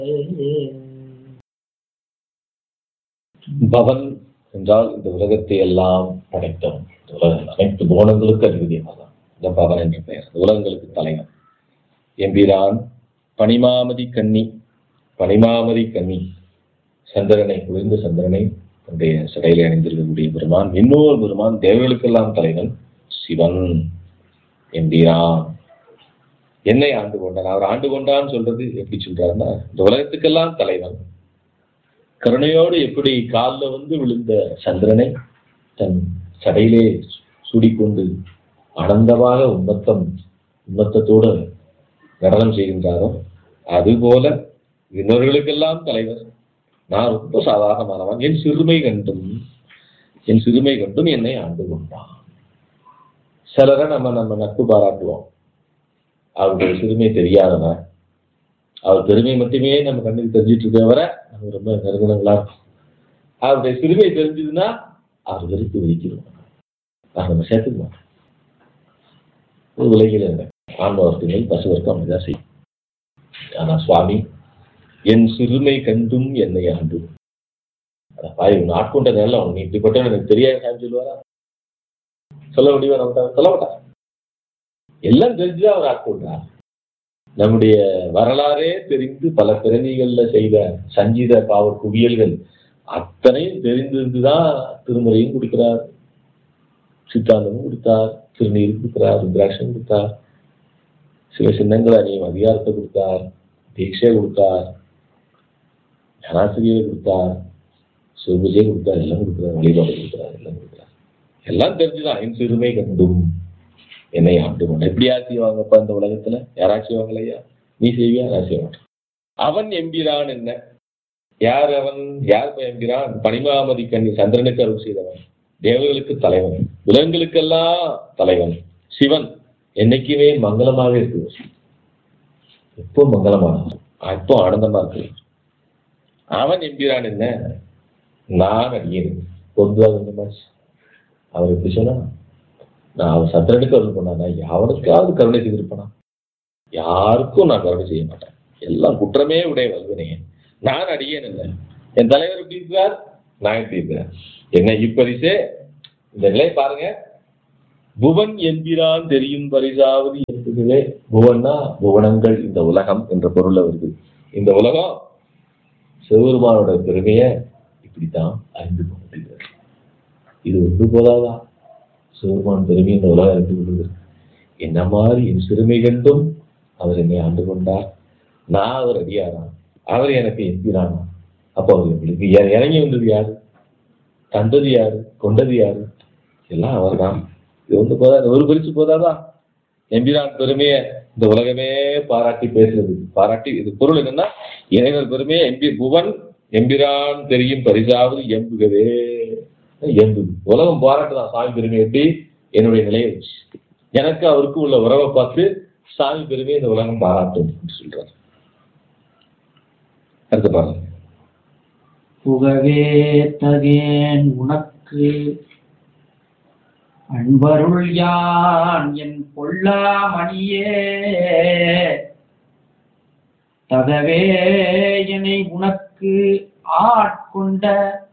பவன் என்றால் இந்த உலகத்தை எல்லாம் படைத்தவன் இந்த உலக அனைத்து கோணங்களுக்கு அதிபதியாக இந்த பவன் என்ற பெயர் இந்த உலகங்களுக்கு தலைவன் எம்பிரான் பனிமாமதி கன்னி பனிமாமதி கன்னி சந்திரனை குளிர்ந்த சந்திரனை தன்னுடைய சடையிலே அணிந்திருக்கக்கூடிய பெருமான் இன்னொரு பெருமான் தேவர்களுக்கெல்லாம் தலைவன் சிவன் எம்பிரான் என்னை ஆண்டு கொண்டான் அவர் ஆண்டு கொண்டான்னு சொல்றது எப்படி சொல்றாருன்னா இந்த உலகத்துக்கெல்லாம் தலைவன் கருணையோடு எப்படி காலில் வந்து விழுந்த சந்திரனை தன் சடையிலே சூடிக்கொண்டு ஆனந்தமாக உம்மத்தம் உம்மத்தத்தோடு நடனம் செய்கின்றாரோ அதுபோல இன்னொருகளுக்கெல்லாம் தலைவர் நான் ரொம்ப சாதாரணமானவன் என் சிறுமை கண்டும் என் சிறுமை கண்டும் என்னை ஆண்டு கொண்டான் சிலரை நம்ம நம்ம நட்பு பாராட்டுவோம் அவருடைய சிறுமை தெரியாதவன் அவர் பெருமை மட்டுமே நம்ம கண்ணுக்கு தெரிஞ்சிட்டு இருக்கவரை நம்ம ரொம்ப நெருங்கினங்களா இருக்கும் அவருடைய சிறுமை தெரிஞ்சதுன்னா அவர் வெறுத்து வைக்கிறோம் அதை நம்ம சேர்த்துக்க மாட்டோம் ஒரு உலகில் ஆன்மவர்த்தங்கள் பசுவர்க்கம் அப்படிதான் செய்யும் ஆனா சுவாமி என் சிறுமை கண்டும் என்னை ஆண்டும் பாய் உன் ஆட்கொண்ட நேரம் உன் இப்படிப்பட்ட எனக்கு தெரியாது சாமி சொல்லுவாரா சொல்ல முடியுமா நம்ம சொல்ல மாட்டார் எல்லாம் தெரிஞ்சுதான் அவர் ஆட்கொண்டார் நம்முடைய வரலாறே தெரிந்து பல பிறவிகள்ல செய்த சஞ்சீத பாவ குவியல்கள் அத்தனையும் தெரிந்திருந்துதான் திருமுறையும் கொடுக்கிறார் சித்தாந்தமும் கொடுத்தார் திருநீர் கொடுக்கிறார் ருத்ராட்சம் கொடுத்தார் சில சின்னங்கள் அணியும் அதிகாரத்தை கொடுத்தார் தீட்சை கொடுத்தார் ஞானாசிரியரை கொடுத்தார் சிவபூஜையை கொடுத்தார் எல்லாம் கொடுக்கிறார் வழிபாடு கொடுக்கிறார் எல்லாம் கொடுக்கிறார் எல்லாம் தெரிஞ்சுதான் என் சிறுமை கண்டும் என்னை ஆண்டு கொண்ட எப்படியா செய்வாங்கப்பா இந்த உலகத்துல யாராச்சும் செய்வாங்களையா நீ செய்வியா நான் செய்ய மாட்டேன் அவன் எம்பிரான் என்ன யார் அவன் யார் இப்ப எம்பிரான் பனிமாமதி கண்ணி சந்திரனுக்கு அருள் செய்தவன் தேவர்களுக்கு தலைவன் விலங்குகளுக்கெல்லாம் தலைவன் சிவன் என்னைக்குமே மங்களமாக இருக்கு எப்போ மங்களமானவன் எப்போ ஆனந்தமா இருக்கு அவன் எம்பிரான் என்ன நான் அடியேன் பொதுவாக கொஞ்சமாச்சு அவர் எப்படி சொன்னா நான் அவன் சந்திரனுக்கு அருள் பண்ணானா யாருக்காவது கருணை செய்திருப்பானா யாருக்கும் நான் கருணை செய்ய மாட்டேன் எல்லாம் குற்றமே உடைய வல்வினே நான் அடியேன் இல்லை என் தலைவர் எப்படி இருக்கிறார் நான் எப்படி இருக்கிறேன் என்ன இப்பரிசே இந்த நிலை பாருங்க புவன் என்கிறான் தெரியும் பரிசாவது என்பதுவே புவன்னா புவனங்கள் இந்த உலகம் என்ற பொருள்ல வருது இந்த உலகம் சிவபெருமானோட பெருமையை இப்படித்தான் அறிந்து கொண்டிருக்கிறது இது ஒன்று போதாதா சிவபெருமான் பெருமை இந்த உலகம் அறிந்து கொள்வது என்ன மாதிரி என் சிறுமை கண்டும் அவர் என்னை ஆண்டு கொண்டார் நான் அவர் அடியாரா அவர் எனக்கு எம்பிரானா அப்போ அவர் எங்களுக்கு இற- இறங்கி வந்தது யாரு தந்தது யாரு கொண்டது யாரு எல்லாம் அவர்தான் இது ஒன்று போதாது ஒரு பரிசு போதாதா எம்பிரான் பெருமையை இந்த உலகமே பாராட்டி பேசுறது பாராட்டி இது பொருள் என்னன்னா இறைவர் பெருமையை எம்பி புவன் எம்பிரான் தெரியும் பரிசாவது எம்புகவே எம்பு உலகம் பாராட்டுதான் சாமி பெருமை எப்படி என்னுடைய நிலையை வச்சு எனக்கு அவருக்கு உள்ள உறவை பார்த்து சாமி பெருமையை இந்த உலகம் பாராட்டும் அப்படின்னு சொல்றாரு அடுத்து பாருங்க புகவே தகேன் உனக்கு அன்பருள் யான் என் பொல்லாமணியே தகவே என்னை உனக்கு ஆட்கொண்ட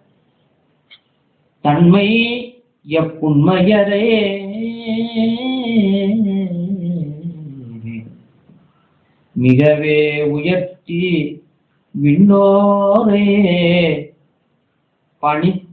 தன்மை எப்புண்மையரே மிகவே உயர்த்தி விண்ணோரே பணித்த